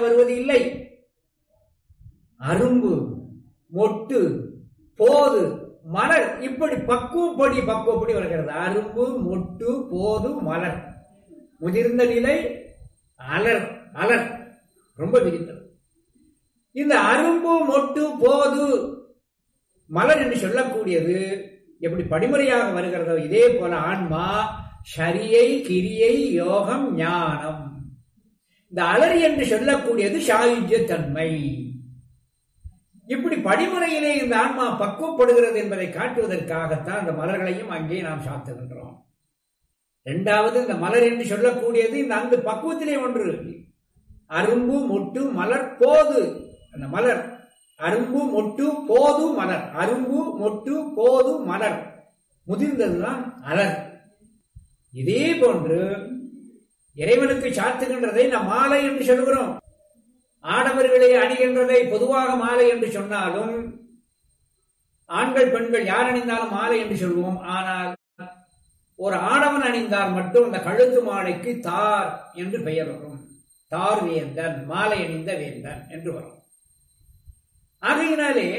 வருவது இல்லை அரும்பு மொட்டு போது மலர் இப்படி பக்குவப்படி பக்குவப்படி வருகிறது அரும்பு மொட்டு போது மலர் முதிர்ந்த நிலை அலர் அலர் ரொம்ப விரித்தது இந்த அரும்பு மொட்டு போது மலர் என்று சொல்லக்கூடியது எப்படி படிமுறையாக வருகிறதோ இதே போல ஆன்மா சரியை கிரியை யோகம் ஞானம் இந்த அலறி என்று சொல்லக்கூடியது சாயுஜ்ய தன்மை இப்படி படிமுறையிலே இந்த ஆன்மா பக்குவப்படுகிறது என்பதை காட்டுவதற்காகத்தான் இந்த மலர்களையும் அங்கே நாம் சாத்துகின்றோம் இரண்டாவது இந்த மலர் என்று சொல்லக்கூடியது இந்த அந்த பக்குவத்திலே ஒன்று அரும்பு மொட்டு மலர் போது அந்த மலர் அரும்பு மொட்டு போது மலர் அரும்பு மொட்டு போது மலர் முதிர்ந்ததுதான் அலர் இதே போன்று இறைவனுக்கு சாத்துகின்றதை நாம் மாலை என்று சொல்கிறோம் ஆடவர்களை அணிகின்றதை பொதுவாக மாலை என்று சொன்னாலும் ஆண்கள் பெண்கள் யார் அணிந்தாலும் மாலை என்று சொல்வோம் ஆனால் ஒரு ஆடவன் அணிந்தால் மட்டும் அந்த கழுத்து மாலைக்கு தார் என்று பெயர் வரும் தார் வேந்தன் மாலை அணிந்த வேந்தன் என்று வரும் ஆகையினாலே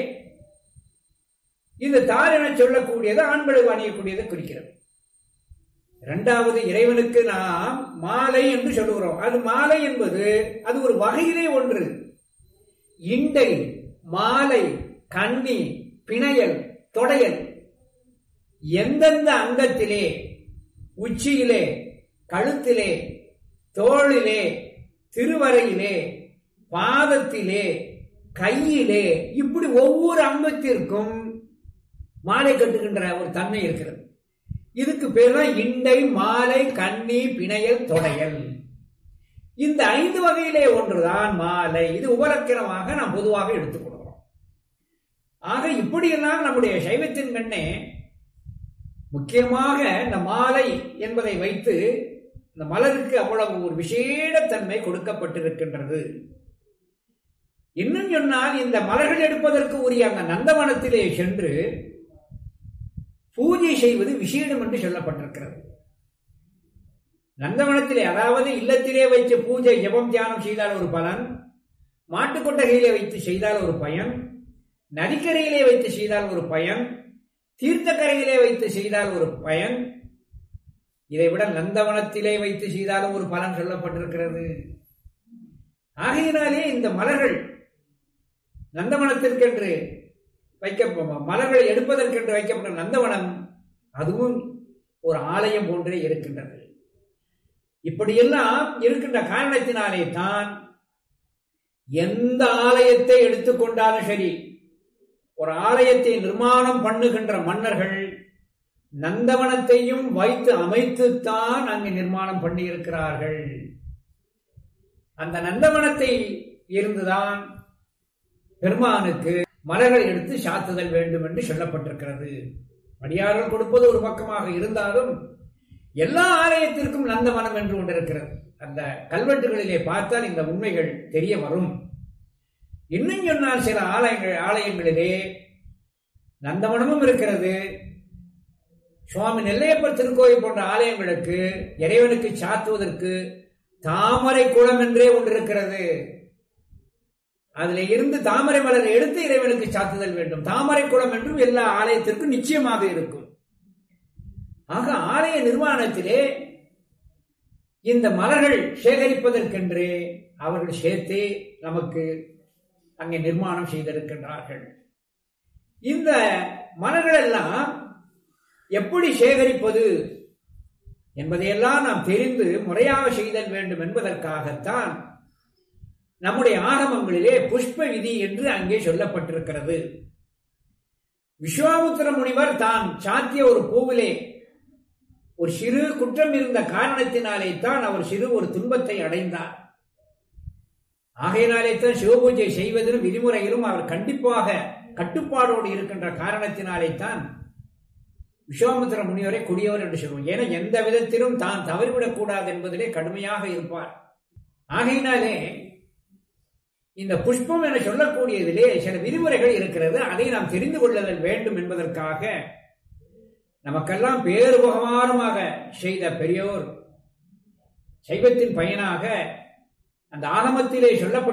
இந்த தார் என சொல்லக்கூடியது ஆண்களுக்கு அணியக்கூடியதை குறிக்கிறது இரண்டாவது இறைவனுக்கு நாம் மாலை என்று சொல்லுகிறோம் அது மாலை என்பது அது ஒரு வகையிலே ஒன்று இண்டை மாலை கண்ணி பிணையல் தொடையல் எந்தெந்த அங்கத்திலே உச்சியிலே கழுத்திலே தோளிலே திருவரையிலே பாதத்திலே கையிலே இப்படி ஒவ்வொரு அங்கத்திற்கும் மாலை கட்டுகின்ற ஒரு தன்மை இருக்கிறது இதுக்கு பேர் தான் இண்டை மாலை கண்ணி பிணையல் தொடையல் இந்த ஐந்து வகையிலே ஒன்றுதான் மாலை இது உபலக்கணமாக நாம் பொதுவாக எடுத்துக்கொள்கிறோம் ஆக இப்படியெல்லாம் நம்முடைய சைவத்தின் கண்ணே முக்கியமாக இந்த மாலை என்பதை வைத்து இந்த மலருக்கு அவ்வளவு ஒரு விசேடத்தன்மை கொடுக்கப்பட்டிருக்கின்றது இன்னும் சொன்னால் இந்த மலர்கள் எடுப்பதற்கு உரிய அந்த நந்தவனத்திலே சென்று பூஜை செய்வது விசேடம் என்று சொல்லப்பட்டிருக்கிறது நந்தவனத்திலே அதாவது இல்லத்திலே வைத்து பூஜை ஜபம் தியானம் செய்தால் ஒரு பலன் மாட்டுக்கொட்டகையிலே வைத்து செய்தால் ஒரு பயன் நதிக்கரையிலே வைத்து செய்தால் ஒரு பயன் தீர்த்தக்கரையிலே வைத்து செய்தால் ஒரு பயன் இதை விட நந்தவனத்திலே வைத்து செய்தாலும் ஒரு பலன் சொல்லப்பட்டிருக்கிறது ஆகையினாலே இந்த மலர்கள் நந்தவனத்திற்கென்று வைக்க மலர்களை எடுப்பதற்கென்று வைக்கப்பட்ட நந்தவனம் அதுவும் ஒரு ஆலயம் போன்றே இருக்கின்றது இப்படியெல்லாம் இருக்கின்ற காரணத்தினாலே தான் எந்த ஆலயத்தை எடுத்துக்கொண்டாலும் சரி ஒரு ஆலயத்தை நிர்மாணம் பண்ணுகின்ற மன்னர்கள் நந்தவனத்தையும் வைத்து அமைத்துத்தான் அங்கு நிர்மாணம் பண்ணி இருக்கிறார்கள் அந்த நந்தவனத்தை இருந்துதான் பெருமானுக்கு மலர்கள் எடுத்து சாத்துதல் வேண்டும் என்று சொல்லப்பட்டிருக்கிறது அடியார்கள் கொடுப்பது ஒரு பக்கமாக இருந்தாலும் எல்லா ஆலயத்திற்கும் நந்தவனம் என்று ஒன்று இருக்கிறது அந்த கல்வெட்டுகளிலே பார்த்தால் இந்த உண்மைகள் தெரிய வரும் இன்னும் சொன்னால் சில ஆலயங்கள் ஆலயங்களிலே நந்தவனமும் இருக்கிறது சுவாமி நெல்லையப்பர் திருக்கோயில் போன்ற ஆலயங்களுக்கு இறைவனுக்கு சாத்துவதற்கு தாமரை குளம் என்றே ஒன்று இருக்கிறது அதுல இருந்து தாமரை மலரை எடுத்து இறைவனுக்கு சாத்துதல் வேண்டும் தாமரை குளம் என்றும் எல்லா ஆலயத்திற்கும் நிச்சயமாக இருக்கும் ஆக ஆலய நிர்மாணத்திலே இந்த மலர்கள் சேகரிப்பதற்கென்று அவர்கள் சேர்த்தே நமக்கு அங்கே நிர்மாணம் செய்திருக்கின்றார்கள் இந்த மலர்கள் எல்லாம் எப்படி சேகரிப்பது என்பதையெல்லாம் நாம் தெரிந்து முறையாக செய்தல் வேண்டும் என்பதற்காகத்தான் நம்முடைய ஆகமங்களிலே புஷ்ப விதி என்று அங்கே சொல்லப்பட்டிருக்கிறது விஸ்வாமுத்திர முனிவர் தான் சாத்திய ஒரு பூவிலே ஒரு சிறு குற்றம் இருந்த காரணத்தினாலே தான் அவர் சிறு ஒரு துன்பத்தை அடைந்தார் ஆகையினாலே தான் சிவபூஜை செய்வதிலும் விதிமுறையிலும் அவர் கண்டிப்பாக கட்டுப்பாடோடு இருக்கின்ற காரணத்தினாலே தான் விஸ்வாமுத்திர முனிவரை குடியவர் என்று சொல்வோம் ஏன்னா எந்த விதத்திலும் தான் தவறிவிடக் கூடாது என்பதிலே கடுமையாக இருப்பார் ஆகையினாலே இந்த புஷ்பம் என சொல்லக்கூடியதிலே சில விதிமுறைகள் இருக்கிறது அதை நாம் தெரிந்து கொள்ளுதல் வேண்டும் என்பதற்காக நமக்கெல்லாம் பேருபகமானமாக செய்த பெரியோர் சைவத்தின் பயனாக அந்த ஆகமத்திலே சொல்லப்பட்ட